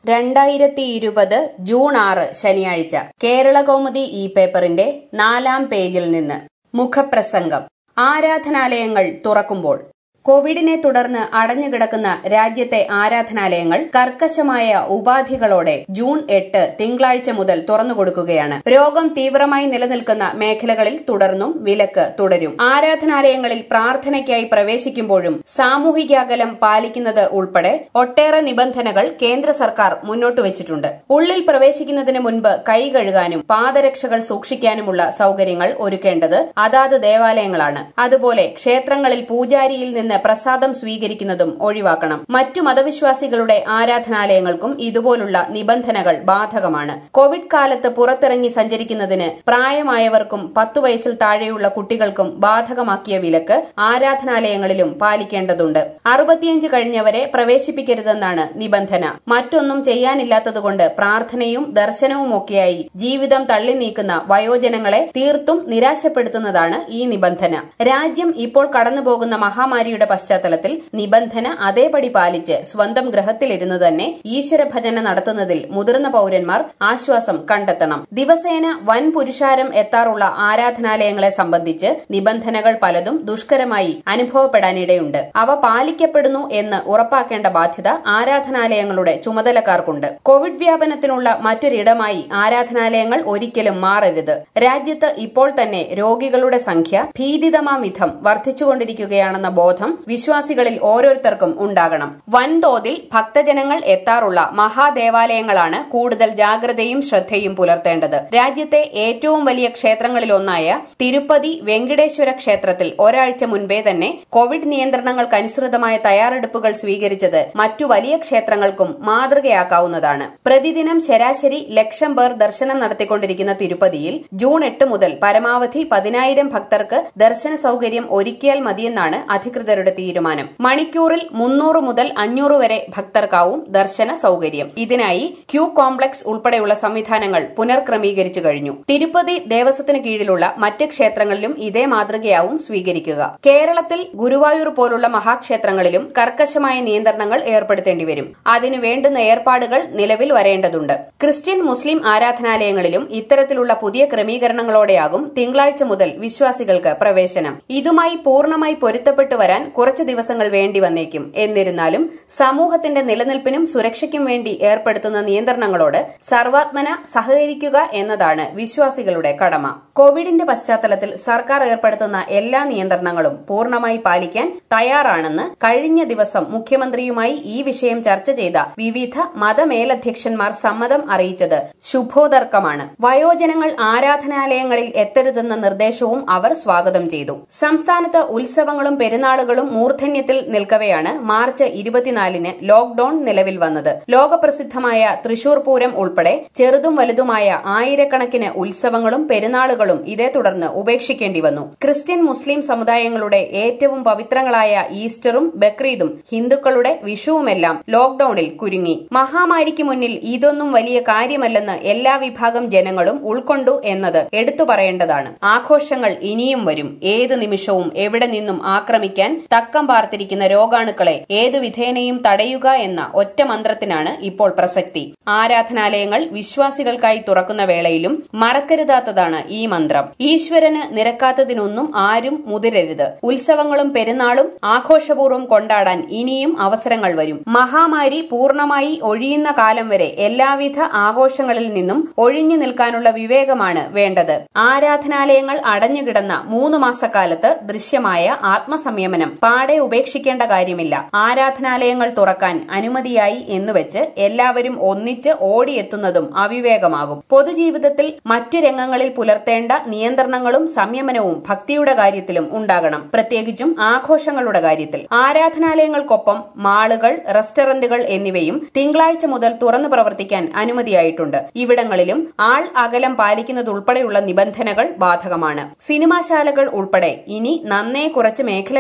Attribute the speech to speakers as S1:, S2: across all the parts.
S1: രണ്ടായിരത്തി ഇരുപത് ജൂൺ ആറ് ശനിയാഴ്ച കേരളകൗമുദി ഈ പേപ്പറിന്റെ നാലാം പേജിൽ നിന്ന് മുഖപ്രസംഗം ആരാധനാലയങ്ങൾ തുറക്കുമ്പോൾ കോവിഡിനെ തുടർന്ന് അടഞ്ഞുകിടക്കുന്ന രാജ്യത്തെ ആരാധനാലയങ്ങൾ കർക്കശമായ ഉപാധികളോടെ ജൂൺ എട്ട് തിങ്കളാഴ്ച മുതൽ തുറന്നുകൊടുക്കുകയാണ് രോഗം തീവ്രമായി നിലനിൽക്കുന്ന മേഖലകളിൽ തുടർന്നും വിലക്ക് തുടരും ആരാധനാലയങ്ങളിൽ പ്രാർത്ഥനയ്ക്കായി പ്രവേശിക്കുമ്പോഴും സാമൂഹികാകലം പാലിക്കുന്നത് ഉൾപ്പെടെ ഒട്ടേറെ നിബന്ധനകൾ കേന്ദ്ര സർക്കാർ മുന്നോട്ട് വച്ചിട്ടുണ്ട് ഉള്ളിൽ പ്രവേശിക്കുന്നതിന് മുൻപ് കൈ കഴുകാനും പാദരക്ഷകൾ സൂക്ഷിക്കാനുമുള്ള സൌകര്യങ്ങൾ ഒരുക്കേണ്ടത് അതാത് ദേവാലയങ്ങളാണ് അതുപോലെ ക്ഷേത്രങ്ങളിൽ പൂജാരിയിൽ നിന്ന് പ്രസാദം സ്വീകരിക്കുന്നതും ഒഴിവാക്കണം മറ്റു മതവിശ്വാസികളുടെ ആരാധനാലയങ്ങൾക്കും ഇതുപോലുള്ള നിബന്ധനകൾ ബാധകമാണ് കോവിഡ് കാലത്ത് പുറത്തിറങ്ങി സഞ്ചരിക്കുന്നതിന് പ്രായമായവർക്കും പത്തു വയസ്സിൽ താഴെയുള്ള കുട്ടികൾക്കും ബാധകമാക്കിയ വിലക്ക് ആരാധനാലയങ്ങളിലും പാലിക്കേണ്ടതുണ്ട് അറുപത്തിയഞ്ച് കഴിഞ്ഞവരെ പ്രവേശിപ്പിക്കരുതെന്നാണ് നിബന്ധന മറ്റൊന്നും ചെയ്യാനില്ലാത്തതുകൊണ്ട് പ്രാർത്ഥനയും ദർശനവുമൊക്കെയായി ജീവിതം തള്ളി നീക്കുന്ന വയോജനങ്ങളെ തീർത്തും നിരാശപ്പെടുത്തുന്നതാണ് ഈ നിബന്ധന രാജ്യം ഇപ്പോൾ കടന്നുപോകുന്ന മഹാമാരിയുടെ പശ്ചാത്തലത്തിൽ നിബന്ധന അതേപടി പാലിച്ച് സ്വന്തം ഗ്രഹത്തിലിരുന്ന് തന്നെ ഈശ്വരഭജന നടത്തുന്നതിൽ മുതിർന്ന പൌരന്മാർ ആശ്വാസം കണ്ടെത്തണം ദിവസേന വൻ പുരുഷാരം എത്താറുള്ള ആരാധനാലയങ്ങളെ സംബന്ധിച്ച് നിബന്ധനകൾ പലതും ദുഷ്കരമായി അനുഭവപ്പെടാനിടയുണ്ട് അവ പാലിക്കപ്പെടുന്നു എന്ന് ഉറപ്പാക്കേണ്ട ബാധ്യത ആരാധനാലയങ്ങളുടെ ചുമതലക്കാർക്കുണ്ട് കോവിഡ് വ്യാപനത്തിനുള്ള മറ്റൊരിടമായി ആരാധനാലയങ്ങൾ ഒരിക്കലും മാറരുത് രാജ്യത്ത് ഇപ്പോൾ തന്നെ രോഗികളുടെ സംഖ്യ ഭീതിതമാം വിധം വർദ്ധിച്ചുകൊണ്ടിരിക്കുകയാണെന്ന ബോധം വിശ്വാസികളിൽ ഓരോരുത്തർക്കും ഉണ്ടാകണം വൻതോതിൽ ഭക്തജനങ്ങൾ എത്താറുള്ള മഹാദേവാലയങ്ങളാണ് കൂടുതൽ ജാഗ്രതയും ശ്രദ്ധയും പുലർത്തേണ്ടത് രാജ്യത്തെ ഏറ്റവും വലിയ ക്ഷേത്രങ്ങളിലൊന്നായ തിരുപ്പതി വെങ്കിടേശ്വര ക്ഷേത്രത്തിൽ ഒരാഴ്ച മുൻപേ തന്നെ കോവിഡ് നിയന്ത്രണങ്ങൾക്കനുസൃതമായ തയ്യാറെടുപ്പുകൾ സ്വീകരിച്ചത് മറ്റു വലിയ ക്ഷേത്രങ്ങൾക്കും മാതൃകയാക്കാവുന്നതാണ് പ്രതിദിനം ശരാശരി ലക്ഷം പേർ ദർശനം നടത്തിക്കൊണ്ടിരിക്കുന്ന തിരുപ്പതിയിൽ ജൂൺ എട്ട് മുതൽ പരമാവധി പതിനായിരം ഭക്തർക്ക് ദർശന സൌകര്യം ഒരുക്കിയാൽ മതിയെന്നാണ് അധികൃതരുടെ തീരുമാനം മണിക്കൂറിൽ മുന്നൂറ് മുതൽ അഞ്ഞൂറ് വരെ ഭക്തർക്കാവും ദർശന സൌകര്യം ഇതിനായി ക്യൂ കോംപ്ലക്സ് ഉൾപ്പെടെയുള്ള സംവിധാനങ്ങൾ പുനർക്രമീകരിച്ചു കഴിഞ്ഞു തിരുപ്പതി ദേവസ്വത്തിന് കീഴിലുള്ള മറ്റ് ക്ഷേത്രങ്ങളിലും ഇതേ മാതൃകയാവും സ്വീകരിക്കുക കേരളത്തിൽ ഗുരുവായൂർ പോലുള്ള മഹാക്ഷേത്രങ്ങളിലും കർക്കശമായ നിയന്ത്രണങ്ങൾ ഏർപ്പെടുത്തേണ്ടി വരും അതിനു വേണ്ടുന്ന ഏർപ്പാടുകൾ നിലവിൽ വരേണ്ടതുണ്ട് ക്രിസ്ത്യൻ മുസ്ലിം ആരാധനാലയങ്ങളിലും ഇത്തരത്തിലുള്ള പുതിയ ക്രമീകരണങ്ങളോടെയാകും തിങ്കളാഴ്ച മുതൽ വിശ്വാസികൾക്ക് പ്രവേശനം ഇതുമായി പൂർണ്ണമായി പൊരുത്തപ്പെട്ടു വരാൻ കുറച്ചു ദിവസങ്ങൾ വേണ്ടി വന്നേക്കും എന്നിരുന്നാലും സമൂഹത്തിന്റെ നിലനിൽപ്പിനും സുരക്ഷയ്ക്കും വേണ്ടി ഏർപ്പെടുത്തുന്ന നിയന്ത്രണങ്ങളോട് സർവാത്മന സഹകരിക്കുക എന്നതാണ് വിശ്വാസികളുടെ കടമ കോവിഡിന്റെ പശ്ചാത്തലത്തിൽ സർക്കാർ ഏർപ്പെടുത്തുന്ന എല്ലാ നിയന്ത്രണങ്ങളും പൂർണ്ണമായി പാലിക്കാൻ തയ്യാറാണെന്ന് കഴിഞ്ഞ ദിവസം മുഖ്യമന്ത്രിയുമായി ഈ വിഷയം ചർച്ച ചെയ്ത വിവിധ മതമേലധ്യക്ഷന്മാർ സമ്മതം അറിയിച്ചത് ശുഭോദർക്കമാണ് വയോജനങ്ങൾ ആരാധനാലയങ്ങളിൽ എത്തരുതെന്ന നിർദ്ദേശവും അവർ സ്വാഗതം ചെയ്തു സംസ്ഥാനത്ത് ഉത്സവങ്ങളും പെരുന്നാളുകളും മൂർധന്യത്തിൽ നിൽക്കവെയാണ് മാർച്ച് ഇരുപത്തിനാലിന് ലോക്ഡൌൺ നിലവിൽ വന്നത് ലോകപ്രസിദ്ധമായ തൃശൂർ പൂരം ഉൾപ്പെടെ ചെറുതും വലുതുമായ ആയിരക്കണക്കിന് ഉത്സവങ്ങളും പെരുന്നാളുകളും ഇതേ തുടർന്ന് ഉപേക്ഷിക്കേണ്ടി വന്നു ക്രിസ്ത്യൻ മുസ്ലിം സമുദായങ്ങളുടെ ഏറ്റവും പവിത്രങ്ങളായ ഈസ്റ്ററും ബക്രീദും ഹിന്ദുക്കളുടെ വിഷുവുമെല്ലാം ലോക്ഡൌണിൽ കുരുങ്ങി മഹാമാരിക്ക് മുന്നിൽ ഇതൊന്നും വലിയ കാര്യമല്ലെന്ന് എല്ലാ വിഭാഗം ജനങ്ങളും ഉൾക്കൊണ്ടു എന്നത് എടുത്തു പറയേണ്ടതാണ് ആഘോഷങ്ങൾ ഇനിയും വരും ഏത് നിമിഷവും എവിടെ നിന്നും ആക്രമിക്കാൻ തക്കം പാർത്തിരിക്കുന്ന രോഗാണുക്കളെ ഏതു വിധേനയും തടയുക എന്ന ഒറ്റ മന്ത്രത്തിനാണ് ഇപ്പോൾ പ്രസക്തി ആരാധനാലയങ്ങൾ വിശ്വാസികൾക്കായി തുറക്കുന്ന വേളയിലും മറക്കരുതാത്തതാണ് ഈ മന്ത്രം ഈശ്വരന് നിരക്കാത്തതിനൊന്നും ആരും മുതിരരുത് ഉത്സവങ്ങളും പെരുന്നാളും ആഘോഷപൂർവ്വം കൊണ്ടാടാൻ ഇനിയും അവസരങ്ങൾ വരും മഹാമാരി പൂർണ്ണമായി ഒഴിയുന്ന കാലം വരെ എല്ലാവിധ ആഘോഷങ്ങളിൽ നിന്നും ഒഴിഞ്ഞു നിൽക്കാനുള്ള വിവേകമാണ് വേണ്ടത് ആരാധനാലയങ്ങൾ അടഞ്ഞുകിടന്ന മൂന്ന് മാസക്കാലത്ത് ദൃശ്യമായ ആത്മസംയമനം പാടെ ഉപേക്ഷിക്കേണ്ട കാര്യമില്ല ആരാധനാലയങ്ങൾ തുറക്കാൻ അനുമതിയായി എന്നുവെച്ച് എല്ലാവരും ഒന്നിച്ച് ഓടിയെത്തുന്നതും അവിവേകമാകും പൊതുജീവിതത്തിൽ മറ്റു രംഗങ്ങളിൽ പുലർത്തേണ്ട നിയന്ത്രണങ്ങളും സംയമനവും ഭക്തിയുടെ കാര്യത്തിലും ഉണ്ടാകണം പ്രത്യേകിച്ചും ആഘോഷങ്ങളുടെ കാര്യത്തിൽ ആരാധനാലയങ്ങൾക്കൊപ്പം മാളുകൾ റെസ്റ്റോറന്റുകൾ എന്നിവയും തിങ്കളാഴ്ച മുതൽ തുറന്നു പ്രവർത്തിക്കാൻ അനുമതിയായിട്ടുണ്ട് ഇവിടങ്ങളിലും ആൾ അകലം പാലിക്കുന്നതുൾപ്പെടെയുള്ള നിബന്ധനകൾ ബാധകമാണ് സിനിമാശാലകൾ ഉൾപ്പെടെ ഇനി നന്നേ കുറച്ച് മേഖലകളെ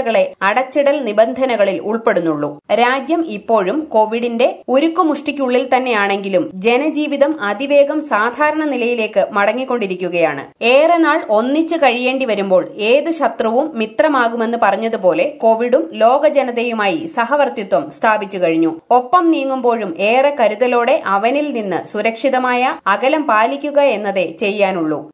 S1: അടച്ചിടൽ നിബന്ധനകളിൽ ഉൾപ്പെടുന്നുള്ളൂ രാജ്യം ഇപ്പോഴും കോവിഡിന്റെ ഉരുക്കുമുഷ്ടിക്കുള്ളിൽ തന്നെയാണെങ്കിലും ജനജീവിതം അതിവേഗം സാധാരണ നിലയിലേക്ക് മടങ്ങിക്കൊണ്ടിരിക്കുകയാണ് ഏറെ നാൾ ഒന്നിച്ചു കഴിയേണ്ടി വരുമ്പോൾ ഏത് ശത്രുവും മിത്രമാകുമെന്ന് പറഞ്ഞതുപോലെ കോവിഡും ലോക ജനതയുമായി സഹവർത്തിത്വം സ്ഥാപിച്ചു കഴിഞ്ഞു ഒപ്പം നീങ്ങുമ്പോഴും ഏറെ കരുതലോടെ അവനിൽ നിന്ന് സുരക്ഷിതമായ അകലം പാലിക്കുക എന്നതേ ചെയ്യാനുള്ളൂ